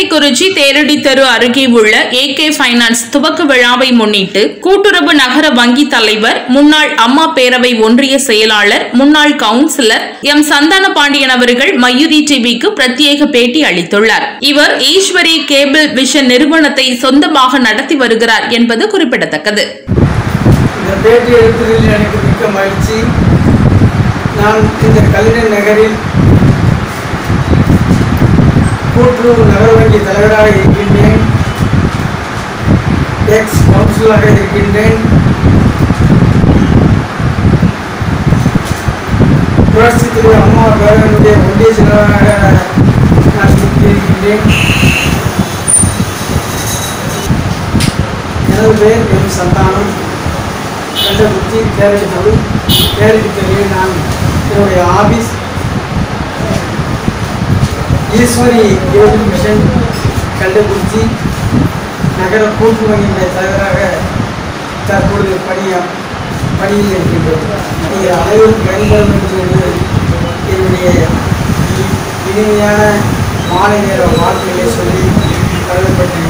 திருக்கடைக்குறிச்சி தேரடி தெரு அருகே உள்ள ஏகே பைனான்ஸ் துவக்க விழாவை முன்னிட்டு கூட்டுறவு நகர வங்கி தலைவர் முன்னாள் அம்மா பேரவை ஒன்றிய செயலாளர் முன்னாள் கவுன்சிலர் எம் சந்தான பாண்டியன் அவர்கள் மயூரி டிவிக்கு பிரத்யேக பேட்டி அளித்துள்ளார் இவர் ஈஸ்வரி கேபிள் விஷன் நிறுவனத்தை சொந்தமாக நடத்தி வருகிறார் என்பது குறிப்பிடத்தக்கது இந்த பேட்டி எடுத்ததில் எனக்கு மிக்க மகிழ்ச்சி நான் இந்த கலைஞர் நகரில் கூட்டுறவு நகர வங்கி தலைவராக இருக்கின்றேன் எக்ஸ் கவுன்சிலராக இருக்கின்றேன் புரட்சி திரு அம்மா பேரனுடைய ஒன்றிய செயலாளராக நான் இருக்கின்றேன் எனது பெயர் எம் சந்தானம் கள்ளக்குறிச்சி தேரடி தமிழ் தேரடி தெருவில் நான் என்னுடைய ஆபீஸ் ஈஸ்வரி கேபிள் மிஷன் கள்ளக்குறிச்சி நகர கூட்டு வங்கியினுடைய தலைவராக தற்பொழுது பணிய பணியில் இருக்கின்றோம் நீங்கள் அனைவரும் பயன்பெறும் என்று என்னுடைய இனிமையான மாலை நேர வார்த்தைகளை சொல்லி கடமைப்பட்டு